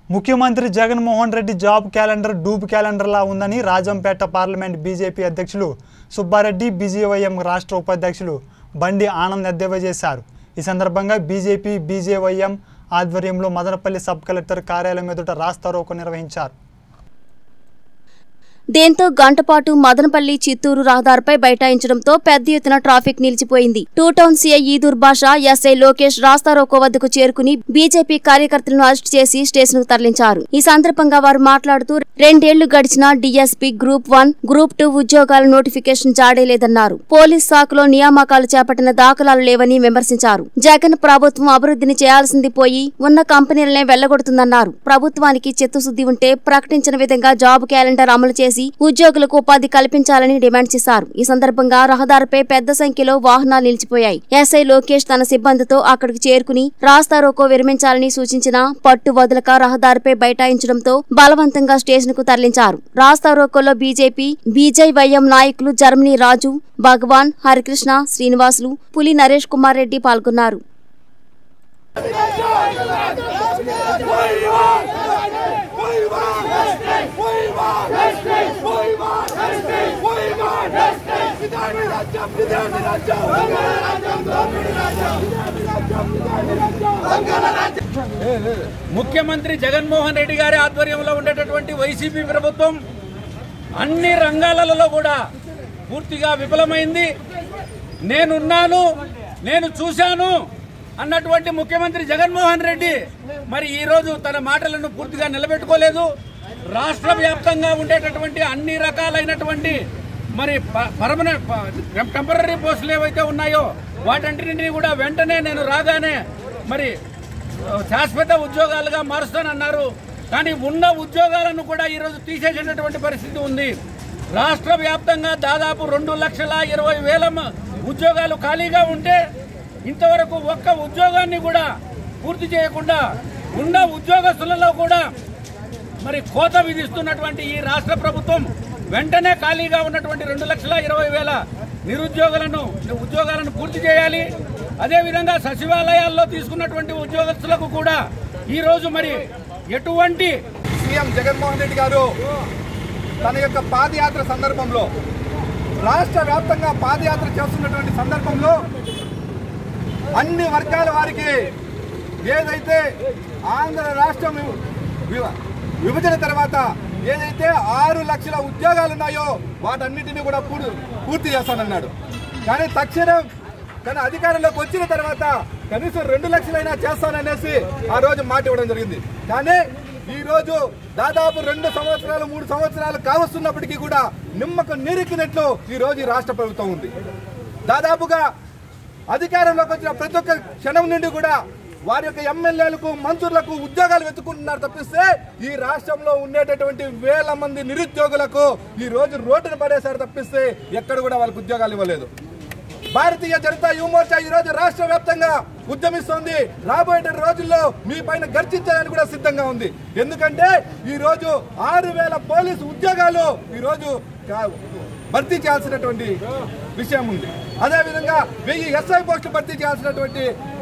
ముఖ్యమంత్రి Jaganmohan Reddy job calendar డూబ్ క్యాలెండర్లా ఉందని రాజంపేట పార్లమెంట్ బీజేపీ అధ్యక్షులు సుబ్బారెడ్డి బీజేవైఎం రాష్ట్ర ఉపాధ్యక్షులు బండి ఆనంద్ ఎద్దేవా చేశారు ఈ సందర్భంగా బీజేపీ బీజేవైఎం ఆధ్వర్యంలో మదనపల్లి సబ్ కలెక్టర్ కార్యాలయం ఎదుట రాస్తారోకో నిర్వహించారు దీంతో గంటపాటు మదనపల్లి చిత్తూరు రహదారిపై బైఠాయించడంతో పెద్ద ఎత్తున ట్రాఫిక్ నిలిచిపోయింది two town CI Eedur Basha SI Lokesh rasta roko వద్దకు చేరుకుని బీజేపీ కార్యకర్తలను అరెస్ట్ చేసి స్టేషన్ కు తరలించారు ఈ సందర్భంగా వారు మాట్లాడుతూ రెండేళ్లు గడిచిన DSP group one group two ఉద్యోగాల నోటిఫికేషన్ జాడేలేదన్నారు పోలీస్ శాఖలో నియామకాలు చేపట్టిన దాఖలాలు లేవని విమర్శించారు జగన్ ప్రభుత్వం అభివృద్ధిని చేయాల్సింది పోయి ఉన్న కంపెనీలనే వెళ్లగొడుతుందన్నారు ప్రభుత్వానికి చిత్తశుద్ధి ఉంటే ప్రకటించిన విధంగా జాబ్ క్యాలెండర్ అమలు చేసి ఉద్యోగులకు ఉపాధి కల్పించాలని డిమాండ్ చేశారు ఈ సందర్భంగా రహదారిపై పెద్ద సంఖ్యలో వాహనాలు నిలిచిపోయాయి ఎస్ఐ లోకేష్ తన సిబ్బందితో అక్కడికి చేరుకుని రాస్తారోకో విరమించాలని సూచించిన పట్టు వదలక రహదారిపై బైఠాయించడంతో బలవంతంగా స్టేషన్ కు తరలించారు రాస్తారోకోలో బీజేపీ బీజేవైఎం నాయకులు జర్మనీ రాజు భగవాన్ హరికృష్ణ శ్రీనివాసులు పులి నరేష్ కుమార్ రెడ్డి పాల్గొన్నారు ముఖ్యమంత్రి జగన్మోహన్ రెడ్డి గారి ఆధ్వర్యంలో ఉండేటటువంటి వైసీపీ ప్రభుత్వం అన్ని రంగాలలో కూడా పూర్తిగా విఫలమైంది నేనున్నాను నేను చూశాను అన్నటువంటి ముఖ్యమంత్రి జగన్మోహన్ రెడ్డి మరి ఈరోజు తన మాటలను పూర్తిగా నిలబెట్టుకోలేదు రాష్ట్ర వ్యాప్తంగా ఉండేటటువంటి అన్ని రకాలైనటువంటి మరి పర్మనెంట్ టెంపరీ పోస్టులు ఏవైతే ఉన్నాయో వాటన్నింటినీ కూడా వెంటనే నేను రాగానే మరి శాశ్వత ఉద్యోగాలుగా మారుస్తానన్నారు కానీ ఉన్న ఉద్యోగాలను కూడా ఈరోజు తీసేసేటటువంటి పరిస్థితి ఉంది రాష్ట్ర వ్యాప్తంగా దాదాపు రెండు లక్షల ఇరవై వేల మ- ఉద్యోగాలు ఖాళీగా ఉంటే ఇంతవరకు ఒక్క ఉద్యోగాన్ని కూడా పూర్తి చేయకుండా ఉన్న ఉద్యోగస్తులలో కూడా మరి కోత విధిస్తున్నటువంటి ఈ రాష్ట్ర ప్రభుత్వం వెంటనే ఖాళీగా ఉన్నటువంటి రెండు లక్షల ఇరవై వేల నిరుద్యోగులను ఉద్యోగాలను పూర్తి చేయాలి అదేవిధంగా సచివాలయాల్లో తీసుకున్నటువంటి ఉద్యోగస్తులకు కూడా ఈ రోజు మరి ఎటువంటి సీఎం జగన్మోహన్ రెడ్డి గారు తన యొక్క పాదయాత్ర సందర్భంలో రాష్ట్ర వ్యాప్తంగా పాదయాత్ర చేస్తున్నటువంటి సందర్భంలో అన్ని వర్గాల వారికి ఏదైతే ఆంధ్ర రాష్ట్రం వి- విభజన తర్వాత ఏదైతే ఆరు లక్షల ఉద్యోగాలు ఉన్నాయో వాటన్నిటిని కూడా పూర్- పూర్తి చేస్తానన్నాడు కానీ తక్షణం తన అధికారంలోకి వచ్చిన తర్వాత కనీసం రెండు లక్షలైనా చేస్తాననేసి ఆ రోజు మాట ఇవ్వడం జరిగింది కానీ ఈ రోజు దాదాపు రెండు సంవత్సరాలు మూడు సంవత్సరాలు కావస్తున్నప్పటికీ కూడా నిమ్మకం నీరెక్కినట్లు ఈ రోజు ఈ రాష్ట్ర ప్రభుత్వం ఉంది దాదాపుగా అధికారంలోకి వచ్చిన ప్రతి ఒక్క క్షణం నుండి కూడా వారి యొక్క ఎమ్మెల్యేలకు మంత్రులకు ఉద్యోగాలు వెతుకుంటున్నారు తప్పిస్తే ఈ రాష్ట్రంలో ఉండేటటువంటి వేల మంది నిరుద్యోగులకు ఈ రోజు రోడ్డును పడేశారు తప్పిస్తే ఎక్కడ కూడా వాళ్ళకి ఉద్యోగాలు ఇవ్వలేదు భారతీయ జనతా యువమోర్చా ఈ రోజు రాష్ట్ర వ్యాప్తంగా ఉద్యమిస్తోంది రాబోయే రోజుల్లో మీ పైన గర్జించడానికి కూడా సిద్ధంగా ఉంది ఎందుకంటే ఈ రోజు ఆరు వేల పోలీసు ఉద్యోగాలు ఈ రోజు కా- భర్తీ చేయాల్సినటువంటి విషయం ఉంది అదేవిధంగా వెయ్యి ఎస్ఐ పోస్టులు భర్తీ చేయాల్సినటువంటి